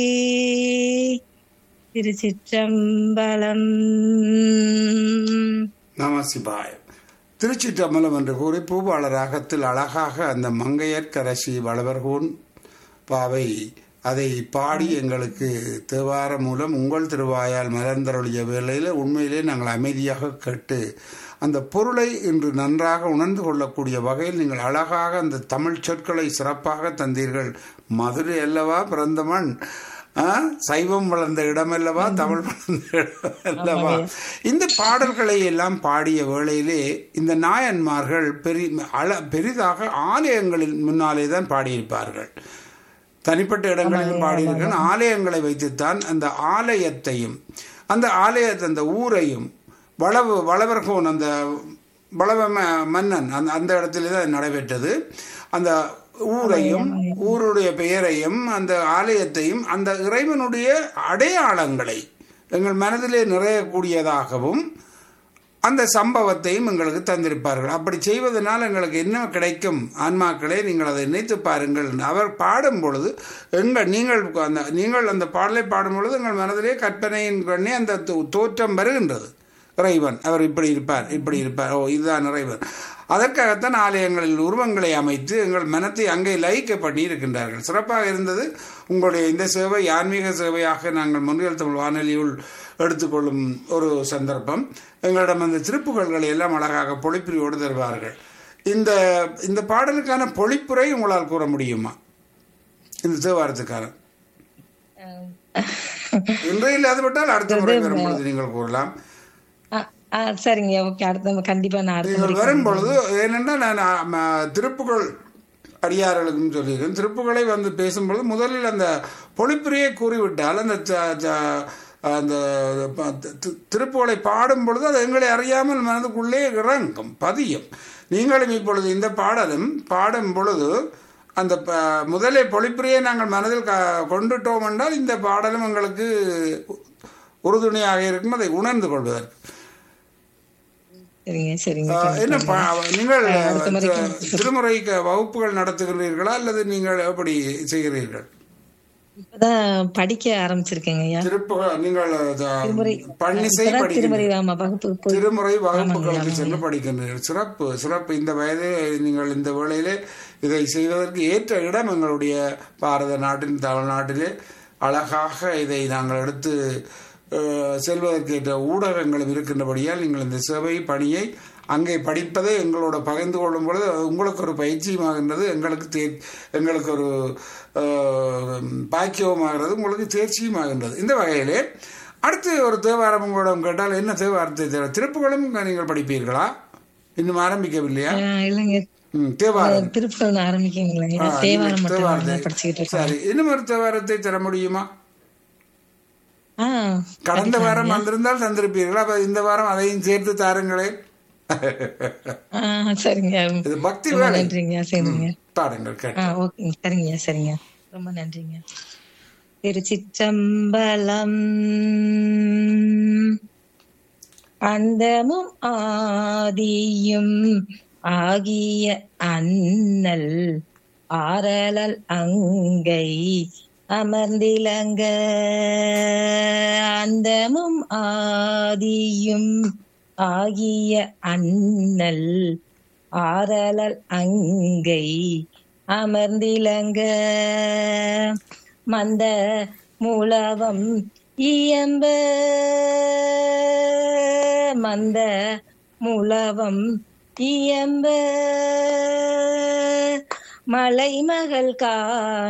திருச்சிற்றம்பலம் நம சிவாய திருச்சிற்றம்பலம் என்று கூறி பூபால ராகத்தில் அழகாக அந்த மங்கையர்க்கரசி வளவர்கோன் பாவை அதை பாடி எங்களுக்கு தேவார மூலம் உங்கள் திருவாயால் மலர்ந்தருளிய வேளையில் உண்மையிலே நாங்கள் அமைதியாக கேட்டு அந்த பொருளை இன்று நன்றாக உணர்ந்து கொள்ளக்கூடிய வகையில் நீங்கள் அழகாக அந்த தமிழ் சொற்களை சிறப்பாக தந்தீர்கள் மதுரை அல்லவா பிறந்த மண் ஆ, சைவம் வளர்ந்த இடமல்லவா தமிழ் வளர்ந்த இடம் அல்லவா இந்த பாடல்களை எல்லாம் பாடிய வேளையிலே இந்த நாயன்மார்கள் பெரி அள பெரிதாக ஆலயங்களின் முன்னாலே தான் பாடியிருப்பார்கள் தனிப்பட்ட இடங்களிலும் பாடியிருக்கிறான் ஆலயங்களை வைத்துத்தான் அந்த ஆலயத்தையும் அந்த ஆலயத்தை அந்த ஊரையும் வளவு வளவர்கோன் அந்த வளவ ம- மன்னன் அந்த அந்த இடத்துல தான் நடைபெற்றது அந்த ஊரையும் ஊருடைய பெயரையும் அந்த ஆலயத்தையும் அந்த இறைவனுடைய அடையாளங்களை எங்கள் மனதிலே நிறையக்கூடியதாகவும் அந்த சம்பவத்தையும் எங்களுக்கு தந்திருப்பார்கள் அப்படி செய்வதனால் எங்களுக்கு என்ன கிடைக்கும் ஆன்மாக்களே நீங்கள் அதை நினைத்து பாருங்கள் அவர் பாடும் பொழுது எங்கள் நீங்கள் அந்த நீங்கள் அந்த பாடலை பாடும் பொழுது எங்கள் மனதிலே கற்பனையின் கண்ணே அந்த தோ- தோற்றம் வருகின்றது இறைவன் அவர் இப்படி இருப்பார் இப்படி இருப்பார் ஓ இதுதான் இறைவன் அதற்காகத்தான் ஆலயங்களில் உருவங்களை அமைத்து எங்கள் மனத்தை அங்கே லயிக்க பண்ணி இருக்கின்றார்கள் சிறப்பாக இருந்தது உங்களுடைய இந்த சேவை ஆன்மீக சேவையாக நாங்கள் முன்னில் தமிழ் வானொலியுள் எடுத்துக்கொள்ளும் ஒரு சந்தர்ப்பம் எங்களிடம் அந்த திருப்புகள்களை எல்லாம் அழகாக பொழிப்புரையோடு தருவார்கள் இந்த இந்த பாடலுக்கான பொழிப்புரை உங்களால் கூற முடியுமா இந்த தேவாரத்துக்கான இன்றைய இல்லாதவிட்டால் அடுத்த முறை வரும்பொழுது நீங்கள் கூறலாம் ஆ, ஆ, சரிங்க ஓகே அடுத்த கண்டிப்பா நான் அடுத்த நீங்கள் வரும் பொழுது ஏனென்றால் நான் ஆ, ம, திருப்புகள் அடியார்களுக்கும் சொல்லியிருக்கேன் திருப்புகளை வந்து பேசும்பொழுது முதலில் அந்த பொழிப்புரையை கூறிவிட்டால் அந்த ச- ச- அந்த ப- தி- திருப்புகளை பாடும் பொழுது அது எங்களை அறியாமல் மனதுக்குள்ளே இறங்கும் பதியும் நீங்களும் இப்பொழுது இந்த பாடலும் பாடும் பொழுது அந்த ப- முதலே பொழிப்புரையை நாங்கள் மனதில் க கொண்டுட்டோம் என்றால் இந்த பாடலும் எங்களுக்கு உறுதுணையாக இருக்கும் அதை உணர்ந்து கொள்வதற்கு சரிங்க சரிங்க ஆஹ், என்ன பா- நீங்கள் அடுத்த முறை தி- திருமுறை க- வகுப்புகள் நடத்துகிறீர்களா அல்லது நீங்கள் எப்படி செய்கிறீர்கள் இப்பதான் படிக்க ஆரம்பிச்சிருக்கேங்க ஐயா திருப்புக நீங்கள் திருமுறை த- பன்னிசை இப்பதான் படிக்கிறீர்கள் திருமுறை ராம வகுப்பு போய் திருமுறை வகுப்புகளுக்கு சென்று படிக்கின்றீர்கள் சிறப்பு சிறப்பு இந்த வயதில் நீங்கள் இந்த வேளையிலே இதை செய்வதற்கு ஏற்ற இடம் எங்களுடைய பாரத நாட்டின் தமிழ்நாட்டிலே அழகாக இதை நாங்கள் எடுத்து அஹ், செல்வதற்கு ஏற்ற ஊடகங்களும் இருக்கின்றபடியால் நீங்கள் இந்த சேவை பணியை அங்கே படிப்பதை எங்களோட பகிர்ந்து கொள்ளும் பொழுது அது உங்களுக்கு ஒரு பயிற்சியுமாகின்றது எங்களுக்கு தே எங்களுக்கு ஒரு அஹ், பாக்கியவுமாகிறது உங்களுக்கு தேர்ச்சியுமாகின்றது இந்த வகையிலே அடுத்து ஒரு தேவாரம் உங்களிடம் கேட்டால் என்ன தேவாரத்தை தேவை திருப்புகளும் நீங்கள் படிப்பீர்களா இன்னும் ஆரம்பிக்கவில்லையா ஆ, இல்லைங்க ம், தேவாரம் திருப்பூர் ஆரம்பிக்கீங்களா ஆ, தேவாரம் நீங்கள் மட்டும் தேவாரத்தை நான் படிச்சுக்கிட்டு இருக்கேன் சரி இன்னும் ஒரு தேவாரத்தை தர முடியுமா ஆ கடந்த வாரம் வந்திருந்தால் தந்திருப்பீர்களா அப்ப இந்த வாரம் அதையும் சேர்த்து தாருங்களேன் ஆ சரிங்க இது பக்தி ரொம்ப வேலை நன்றிங்க சரிங்க பாடுங்கள் கேட்டு ஆ ஓகேங்க சரிங்க சரிங்க ரொம்ப நன்றிங்க திருச்சிற்றம்பலம் அந்தமும் ஆதியும் ஆகிய அண்ணல் ஆரலல் அங்கை அமர்ந்திலங்க அந்தமும் ஆதியும் ஆகிய அண்ணல் ஆரலல் அங்கை அமர்ந்திலங்க மந்த மூலவம் இயம்ப மந்த மூலவம் இயம்ப மலைமகள் கா